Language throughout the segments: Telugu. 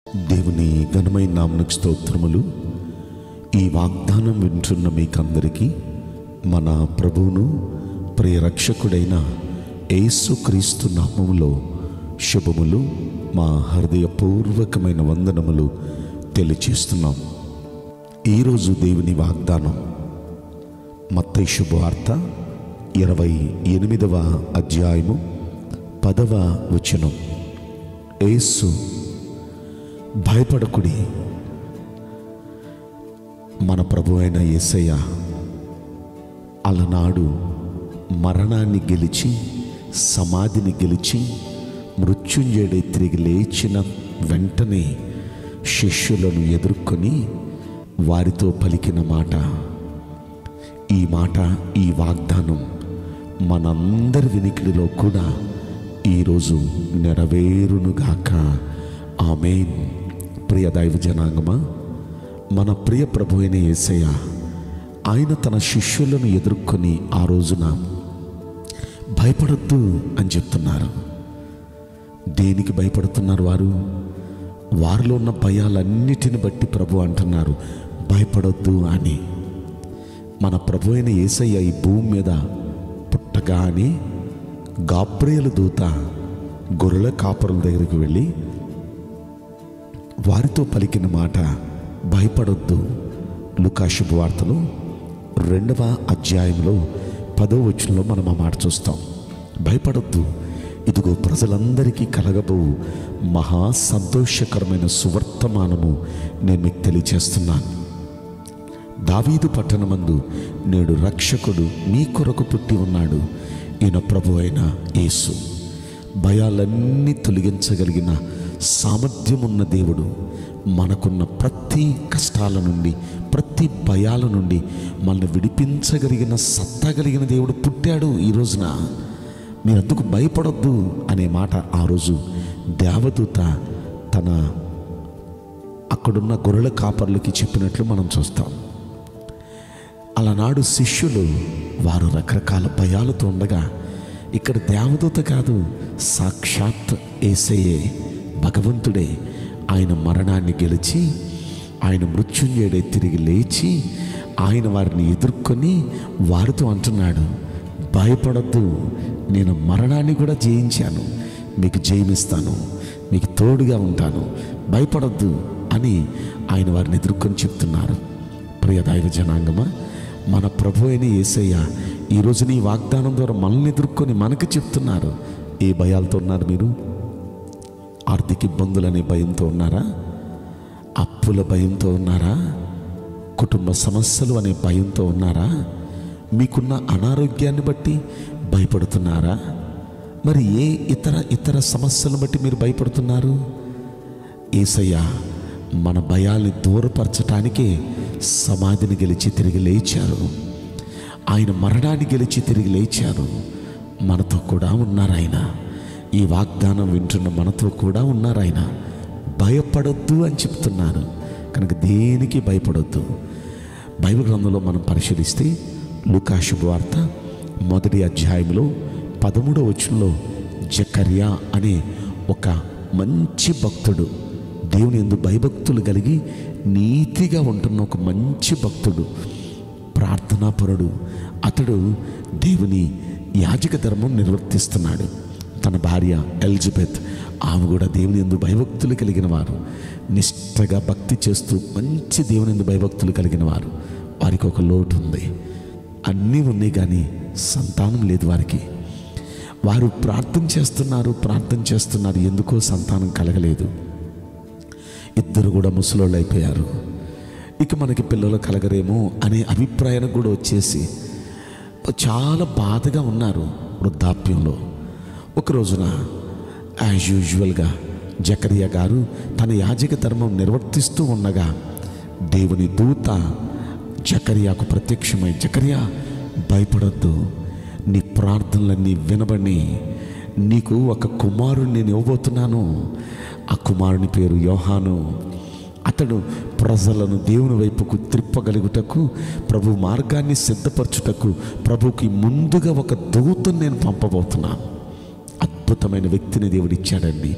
దేవుని ఘనమైన నామనికి స్తోత్రములు ఈ వాగ్దానం వింటున్న మీకందరికీ మన ప్రభువును ప్రియరక్షకుడైన యేసుక్రీస్తు నామములో శుభములు మా హృదయపూర్వకమైన వందనములు తెలియచేస్తున్నాం ఈరోజు దేవుని వాగ్దానం మత్తయి శుభవార్త ఇరవై ఎనిమిదవ అధ్యాయము పదవ వచనం యేసు భయపడకుడి మన ప్రభు అయిన యేసయ్య అలనాడు మరణాన్ని గెలిచి సమాధిని గెలిచి మృత్యుంజయుడై తిరిగి లేచిన వెంటనే శిష్యులను ఎదుర్కొని వారితో పలికిన మాట ఈ మాట ఈ వాగ్దానం మనందరి వినికిడిలో కూడా ఈరోజు నెరవేరునుగాక ఆమెన్ ప్రియ దైవ జనాంగమా మన ప్రియ ప్రభు అయిన యేసయ్య ఆయన తన శిష్యులను ఎదుర్కొని ఆ రోజున భయపడొద్దు అని చెప్తున్నారు దేనికి భయపడుతున్నారు వారు వారిలో ఉన్న భయాలన్నిటిని బట్టి ప్రభు అంటున్నారు భయపడొద్దు అని మన ప్రభు అయిన యేసయ్య ఈ భూమి మీద పుట్టగానే గాబ్రియలు దూత గొర్రెల కాపురం దగ్గరికి వెళ్ళి వారితో పలికిన మాట భయపడొద్దు లుకా శుభవార్తలో రెండవ అధ్యాయంలో పదో వచనంలో మనం ఆ మాట చూస్తాం భయపడొద్దు ఇదిగో ప్రజలందరికీ కలగబోవు మహా సంతోషకరమైన సువర్తమానము నేను మీకు తెలియచేస్తున్నాను దావీదు పట్టణమందు నేడు రక్షకుడు మీ కొరకు పుట్టి ఉన్నాడు ఈయన ప్రభు అయిన యేసు భయాలన్నీ తొలగించగలిగిన సామర్థ్యం ఉన్న దేవుడు మనకున్న ప్రతి కష్టాల నుండి ప్రతి భయాల నుండి మనల్ని విడిపించగలిగిన సత్తా కలిగిన దేవుడు పుట్టాడు ఈ రోజున మీరందుకు భయపడొద్దు అనే మాట ఆ రోజు దేవదూత తన అక్కడున్న గొర్రెల కాపర్లకి చెప్పినట్లు మనం చూస్తాం అలనాడు శిష్యులు వారు రకరకాల భయాలతో ఉండగా ఇక్కడ దేవదూత కాదు సాక్షాత్ ఏసయ్యే భగవంతుడే ఆయన మరణాన్ని గెలిచి ఆయన మృత్యుంజయుడే తిరిగి లేచి ఆయన వారిని ఎదుర్కొని వారితో అంటున్నాడు భయపడద్దు నేను మరణాన్ని కూడా జయించాను మీకు జయమిస్తాను మీకు తోడుగా ఉంటాను భయపడద్దు అని ఆయన వారిని ఎదుర్కొని చెప్తున్నారు ప్రియ దైవ జనాంగమా మన ప్రభు అయిన యేసయ్య ఈరోజు నీ వాగ్దానం ద్వారా మనల్ని ఎదుర్కొని మనకు చెప్తున్నారు ఏ భయాలతో ఉన్నారు మీరు ఆర్థిక ఇబ్బందులనే భయంతో ఉన్నారా అప్పుల భయంతో ఉన్నారా కుటుంబ సమస్యలు అనే భయంతో ఉన్నారా మీకున్న అనారోగ్యాన్ని బట్టి భయపడుతున్నారా మరి ఏ ఇతర ఇతర సమస్యలను బట్టి మీరు భయపడుతున్నారు ఏసయ్య మన భయాల్ని దూరపరచటానికే సమాధిని గెలిచి తిరిగి లేచారు ఆయన మరణాన్ని గెలిచి తిరిగి లేచారు మనతో కూడా ఉన్నారు ఆయన ఈ వాగ్దానం వింటున్న మనతో కూడా ఉన్నారు ఆయన భయపడొద్దు అని చెప్తున్నారు కనుక దేనికి భయపడొద్దు బైబిల్ గ్రంథంలో మనం పరిశీలిస్తే లుకా శుభవార్త మొదటి అధ్యాయంలో పదమూడవ వచనంలో జకర్యా అనే ఒక మంచి భక్తుడు దేవుని ఎందు భయభక్తులు కలిగి నీతిగా ఉంటున్న ఒక మంచి భక్తుడు ప్రార్థనాపరుడు అతడు దేవుని యాజక ధర్మం నిర్వర్తిస్తున్నాడు తన భార్య ఎలిజబెత్ ఆమె కూడా దేవుని ఎందు భయభక్తులు కలిగిన వారు నిష్టగా భక్తి చేస్తూ మంచి దేవుని ఎందు భయభక్తులు కలిగిన వారు వారికి ఒక లోటు ఉంది అన్నీ ఉన్నాయి కానీ సంతానం లేదు వారికి వారు ప్రార్థన చేస్తున్నారు ప్రార్థన చేస్తున్నారు ఎందుకో సంతానం కలగలేదు ఇద్దరు కూడా ముసలోళ్ళు అయిపోయారు ఇక మనకి పిల్లలు కలగరేమో అనే అభిప్రాయానికి కూడా వచ్చేసి చాలా బాధగా ఉన్నారు వృద్ధాప్యంలో ఒక రోజున యాజ్ యూజువల్గా జకరియా గారు తన యాజక ధర్మం నిర్వర్తిస్తూ ఉండగా దేవుని దూత జకరియాకు ప్రత్యక్షమై జకరియా భయపడొద్దు నీ ప్రార్థనలన్నీ వినబడి నీకు ఒక కుమారుని నేను ఇవ్వబోతున్నాను ఆ కుమారుని పేరు యోహాను అతడు ప్రజలను దేవుని వైపుకు త్రిప్పగలుగుటకు ప్రభు మార్గాన్ని సిద్ధపరచుటకు ప్రభుకి ముందుగా ఒక దూతను నేను పంపబోతున్నాను అద్భుతమైన వ్యక్తిని దేవుడిచ్చాడండి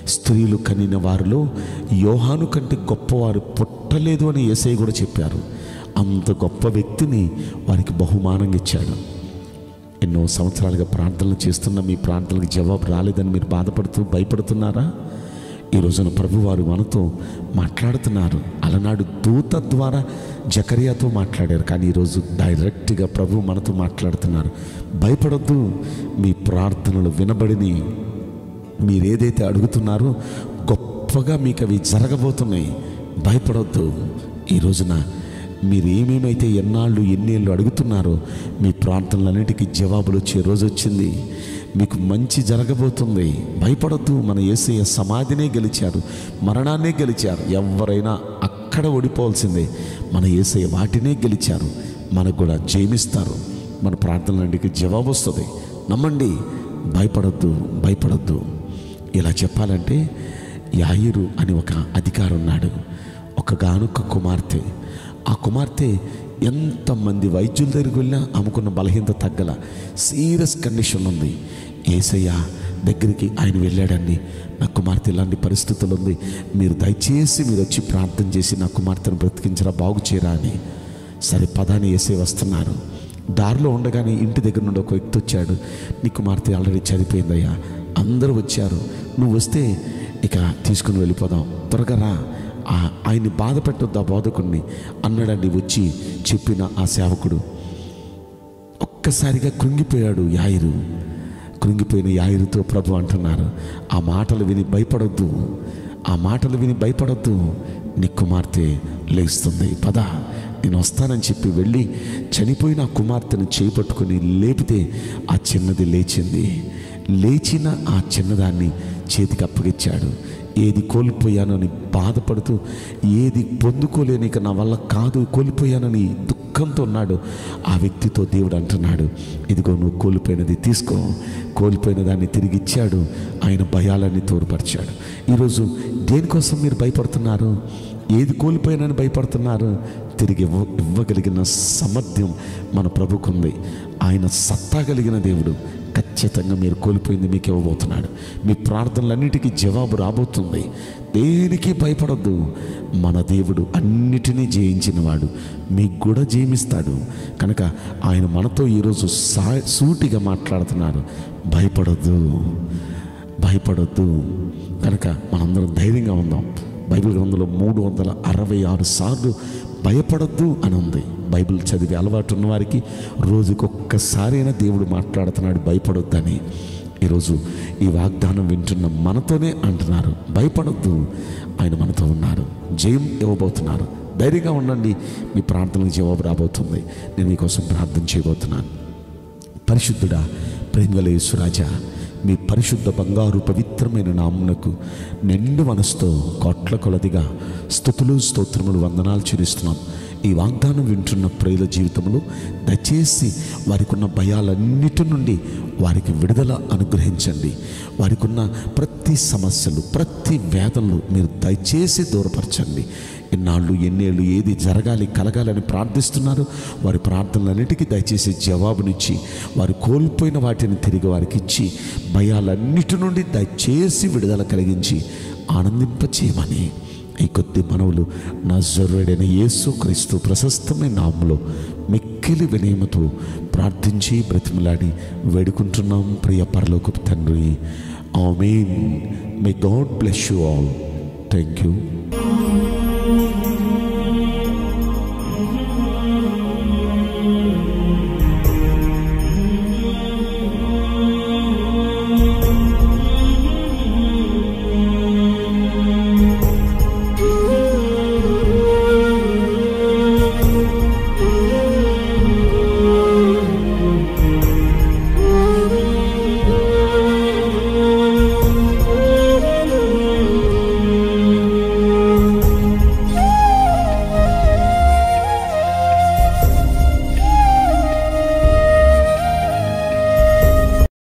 స్త్రీలు కనిన వారిలో యోహాను కంటే గొప్పవారు పుట్టలేదు అని ఏసై కూడా చెప్పారు అంత గొప్ప వ్యక్తిని వారికి బహుమానంగా ఇచ్చాడు ఎన్నో సంవత్సరాలుగా ప్రార్థనలు చేస్తున్న మీ ప్రార్థనలకు జవాబు రాలేదని మీరు బాధపడుతూ భయపడుతున్నారా ఈ రోజున ప్రభువారు మనతో మాట్లాడుతున్నారు అలనాడు దూత ద్వారా జకరియాతో మాట్లాడారు కానీ ఈరోజు డైరెక్ట్గా ప్రభు మనతో మాట్లాడుతున్నారు భయపడొద్దు మీ ప్రార్థనలు వినబడిని మీరు ఏదైతే అడుగుతున్నారో గొప్పగా మీకు అవి జరగబోతున్నాయి భయపడొద్దు ఈ రోజున మీరు ఏమేమైతే ఎన్నాళ్ళు ఎన్నేళ్ళు అడుగుతున్నారో మీ ప్రార్థనలన్నిటికీ జవాబులు వచ్చే రోజు వచ్చింది మీకు మంచి జరగబోతుంది భయపడొద్దు మన ఏసయ్య సమాధినే గెలిచారు మరణాన్నే గెలిచారు ఎవరైనా అక్కడ ఓడిపోవాల్సిందే మన ఏసయ్య వాటినే గెలిచారు మనకు కూడా జయమిస్తారు మన ప్రార్థనలన్నిటికీ జవాబు వస్తుంది నమ్మండి భయపడొద్దు భయపడొద్దు ఇలా చెప్పాలంటే యాయిరు అని ఒక అధికారి ఉన్నాడు ఒక గానుక కుమార్తె ఆ కుమార్తె ఎంతమంది వైద్యుల దగ్గరికి వెళ్ళినా అమ్ముకున్న బలహీనత తగ్గల సీరియస్ కండిషన్ ఉంది ఏసయ్య దగ్గరికి ఆయన వెళ్ళాడండి నా కుమార్తె ఇలాంటి పరిస్థితులు ఉంది మీరు దయచేసి మీరు వచ్చి ప్రార్థన చేసి నా కుమార్తెను బ్రతికించరా బాగు చేయరా అని సరే పదాన్ని వేసే వస్తున్నారు దారిలో ఉండగానే ఇంటి దగ్గర నుండి ఒక వ్యక్తి వచ్చాడు నీ కుమార్తె ఆల్రెడీ చనిపోయిందయ్యా అందరూ వచ్చారు నువ్వు వస్తే ఇక తీసుకుని వెళ్ళిపోదాం త్వరగా రా ఆ- ఆయన్ని బాధ పెట్టొద్దు ఆ బోధకుడిని అన్నాడండి వచ్చి చెప్పిన ఆ సేవకుడు ఒక్కసారిగా కృంగిపోయాడు యాయిరు కృంగిపోయిన యాయిరుతో ప్రభు అంటున్నారు ఆ మాటలు విని భయపడొద్దు ఆ మాటలు విని భయపడొద్దు నీ కుమార్తె లేస్తుంది పద నేను వస్తానని చెప్పి వెళ్ళి చనిపోయిన ఆ కుమార్తెను చేపట్టుకుని లేపితే ఆ చిన్నది లేచింది లేచిన ఆ చిన్నదాన్ని చేతికి అప్పగిచ్చాడు ఏది కోల్పోయానని బాధపడుతూ ఏది పొందుకోలేని ఇక నా వల్ల కాదు కోల్పోయానని దుఃఖంతో ఉన్నాడు ఆ వ్యక్తితో దేవుడు అంటున్నాడు ఇదిగో నువ్వు కోల్పోయినది తీసుకో కోల్పోయిన దాన్ని తిరిగి ఇచ్చాడు ఆయన భయాలన్నీ తోడుపరిచాడు ఈరోజు దేనికోసం మీరు భయపడుతున్నారు ఏది కోల్పోయినని భయపడుతున్నారు తిరిగి ఇవ్వ ఇవ్వగలిగిన సామర్థ్యం మన ప్రభుకుంది ఆయన సత్తా కలిగిన దేవుడు ఖచ్చితంగా మీరు కోల్పోయింది మీకు ఇవ్వబోతున్నాడు మీ ప్రార్థనలన్నిటికీ జవాబు రాబోతుంది దేనికి భయపడద్దు మన దేవుడు అన్నిటినీ జయించినవాడు మీకు కూడా జయమిస్తాడు కనుక ఆయన మనతో ఈరోజు సా సూటిగా మాట్లాడుతున్నారు భయపడొద్దు భయపడొద్దు కనుక మనందరం ధైర్యంగా ఉందాం బైబిల్ గ్రంథంలో మూడు వందల అరవై ఆరు సార్లు భయపడొద్దు అని ఉంది బైబిల్ చదివే అలవాటు ఉన్న వారికి రోజుకి ఒక్కసారైనా దేవుడు మాట్లాడుతున్నాడు భయపడొద్దని ఈరోజు ఈ వాగ్దానం వింటున్న మనతోనే అంటున్నారు భయపడొద్దు ఆయన మనతో ఉన్నారు జయం ఇవ్వబోతున్నారు ధైర్యంగా ఉండండి మీ ప్రార్థనలకు జవాబు రాబోతుంది నేను మీకోసం ప్రార్థన చేయబోతున్నాను పరిశుద్ధుడా ప్రేమగల యేసురాజా మీ పరిశుద్ధ బంగారు పవిత్రమైన నామునకు నిండు మనసుతో కోట్ల కొలదిగా స్థుతులు స్తోత్రములు వందనాలు చెల్లిస్తున్నాం ఈ వాగ్దానం వింటున్న ప్రియుల జీవితంలో దయచేసి వారికి ఉన్న భయాలన్నిటి నుండి వారికి విడుదల అనుగ్రహించండి వారికి ఉన్న ప్రతి సమస్యలు ప్రతి వేదనలు మీరు దయచేసి దూరపరచండి ఇన్నాళ్ళు ఎన్నేళ్ళు ఏది జరగాలి కలగాలని ప్రార్థిస్తున్నారు వారి ప్రార్థనలన్నిటికీ దయచేసి జవాబునిచ్చి వారు కోల్పోయిన వాటిని తిరిగి వారికి ఇచ్చి భయాలన్నిటి నుండి దయచేసి విడుదల కలిగించి ఆనందింపచేయమని ఈ కొద్ది మనవులు నా జరుడైన యేసు క్రీస్తు ప్రశస్తమైన నామంలో మిక్కిలి వినయమతో ప్రార్థించి బ్రతిమలాడి వేడుకుంటున్నాం ప్రియ పరలోకపు తండ్రి amen may God bless you all thank you